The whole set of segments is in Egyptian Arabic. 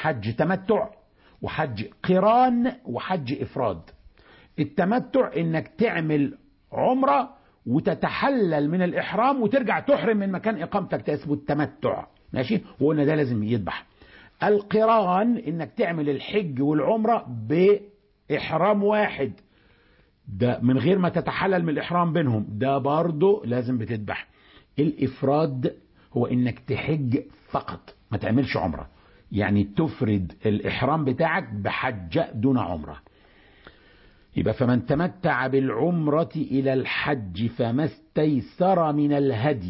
حج تمتع وحج قران وحج افراد التمتع انك تعمل عمره وتتحلل من الاحرام وترجع تحرم من مكان اقامتك ده اسمه التمتع ماشي وقلنا ده لازم يذبح القران انك تعمل الحج والعمره باحرام واحد ده من غير ما تتحلل من الاحرام بينهم ده برضه لازم بتذبح الافراد هو انك تحج فقط ما تعملش عمره يعني تفرد الاحرام بتاعك بحجه دون عمره يبقى فمن تمتع بالعمرة إلى الحج فما استيسر من الهدي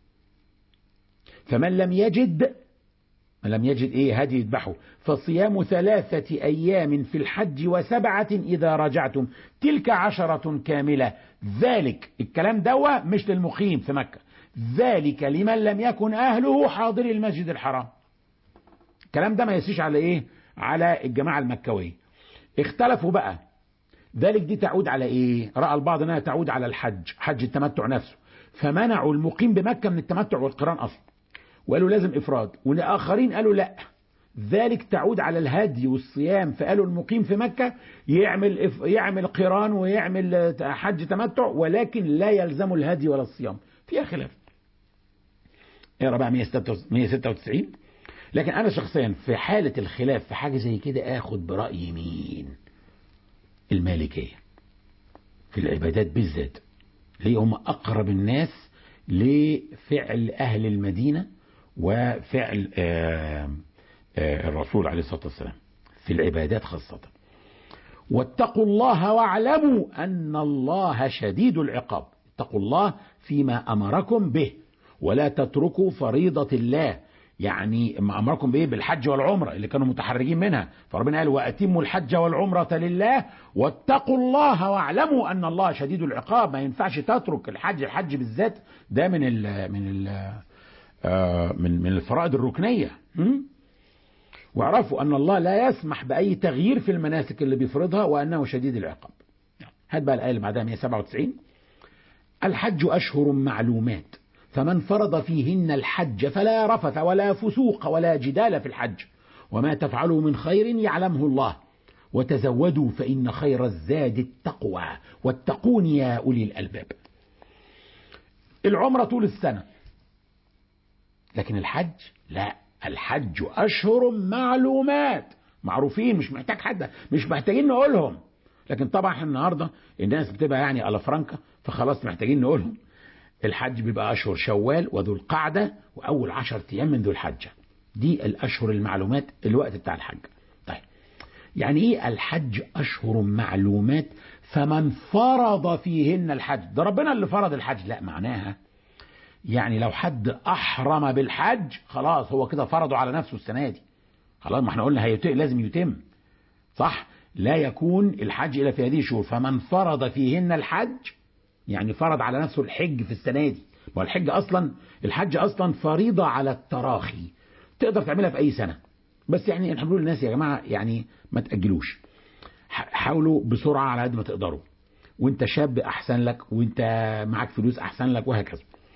فمن لم يجد من لم يجد ايه هدي يذبحه فصيام ثلاثة أيام في الحج وسبعة إذا رجعتم تلك عشرة كاملة ذلك الكلام دوا مش للمقيم في مكة ذلك لمن لم يكن أهله حاضر المسجد الحرام الكلام ده ما يسيش على ايه على الجماعة المكوية اختلفوا بقى ذلك دي تعود على ايه رأى البعض انها تعود على الحج حج التمتع نفسه فمنعوا المقيم بمكة من التمتع والقران اصلا وقالوا لازم افراد والاخرين قالوا لا ذلك تعود على الهدي والصيام فقالوا المقيم في مكة يعمل إف يعمل قران ويعمل حج تمتع ولكن لا يلزم الهدي ولا الصيام فيها خلاف اقرا بقى 196 لكن انا شخصيا في حالة الخلاف في حاجة زي كده اخد برأي مين المالكية في العبادات بالذات ليه هم أقرب الناس لفعل أهل المدينة وفعل آآ آآ الرسول عليه الصلاة والسلام في العبادات خاصة واتقوا الله واعلموا أن الله شديد العقاب اتقوا الله فيما أمركم به ولا تتركوا فريضة الله يعني ما امركم بايه بالحج والعمره اللي كانوا متحرجين منها فربنا قال واتموا الحج والعمره لله واتقوا الله واعلموا ان الله شديد العقاب ما ينفعش تترك الحج الحج بالذات ده من ال من ال من من الفرائض الركنيه واعرفوا ان الله لا يسمح باي تغيير في المناسك اللي بيفرضها وانه شديد العقاب هات بقى الايه اللي بعدها 197 الحج اشهر معلومات فمن فرض فيهن الحج فلا رفث ولا فسوق ولا جدال في الحج وما تفعلوا من خير يعلمه الله وتزودوا فإن خير الزاد التقوى واتقون يا أولي الألباب العمرة طول السنة لكن الحج لا الحج أشهر معلومات معروفين مش محتاج حد مش محتاجين نقولهم لكن طبعا احنا النهارده الناس بتبقى يعني على فرنكا فخلاص محتاجين نقولهم الحج بيبقى أشهر شوال وذو القعدة وأول عشر أيام من ذو الحجة دي الأشهر المعلومات الوقت بتاع الحج طيب يعني إيه الحج أشهر معلومات فمن فرض فيهن الحج ده ربنا اللي فرض الحج لا معناها يعني لو حد أحرم بالحج خلاص هو كده فرضه على نفسه السنة دي خلاص ما احنا قلنا هيتم لازم يتم صح لا يكون الحج إلا في هذه الشهور فمن فرض فيهن الحج يعني فرض على نفسه الحج في السنة دي ما الحج أصلا الحج أصلا فريضة على التراخي تقدر تعملها في أي سنة بس يعني احنا بنقول للناس يا جماعة يعني ما تأجلوش حاولوا بسرعة على قد ما تقدروا وانت شاب أحسن لك وانت معاك فلوس أحسن لك وهكذا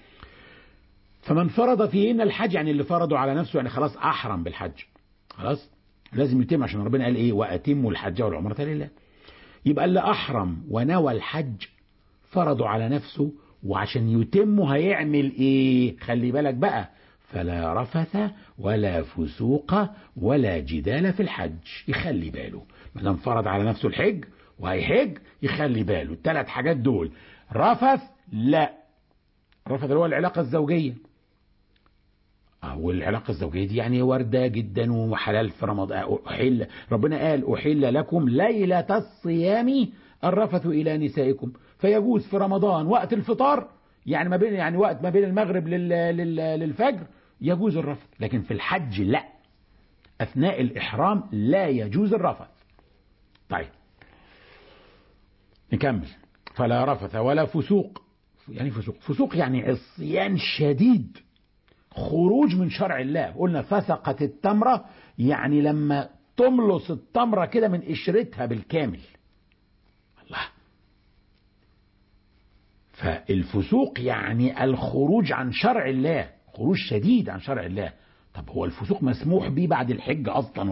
فمن فرض فيهن الحج يعني اللي فرضوا على نفسه يعني خلاص أحرم بالحج خلاص لازم يتم عشان ربنا قال ايه وأتموا الحج والعمرة لله يبقى اللي أحرم ونوى الحج فرضوا على نفسه وعشان يتموا هيعمل ايه خلي بالك بقى فلا رفث ولا فسوق ولا جدال في الحج يخلي باله ما دام فرض على نفسه الحج وهيحج يخلي باله الثلاث حاجات دول رفث لا رفث اللي هو العلاقه الزوجيه والعلاقة الزوجية دي يعني واردة جدا وحلال في رمضان أحل ربنا قال أحل لكم ليلة الصيام الرفث إلى نسائكم فيجوز في رمضان وقت الفطار يعني ما بين يعني وقت ما بين المغرب لل لل للفجر يجوز الرفث لكن في الحج لا أثناء الإحرام لا يجوز الرفث طيب نكمل فلا رفث ولا فسوق يعني فسوق فسوق يعني عصيان شديد خروج من شرع الله قلنا فسقت التمرة يعني لما تملص التمرة كده من قشرتها بالكامل الله فالفسوق يعني الخروج عن شرع الله خروج شديد عن شرع الله طب هو الفسوق مسموح به بعد الحج اصلا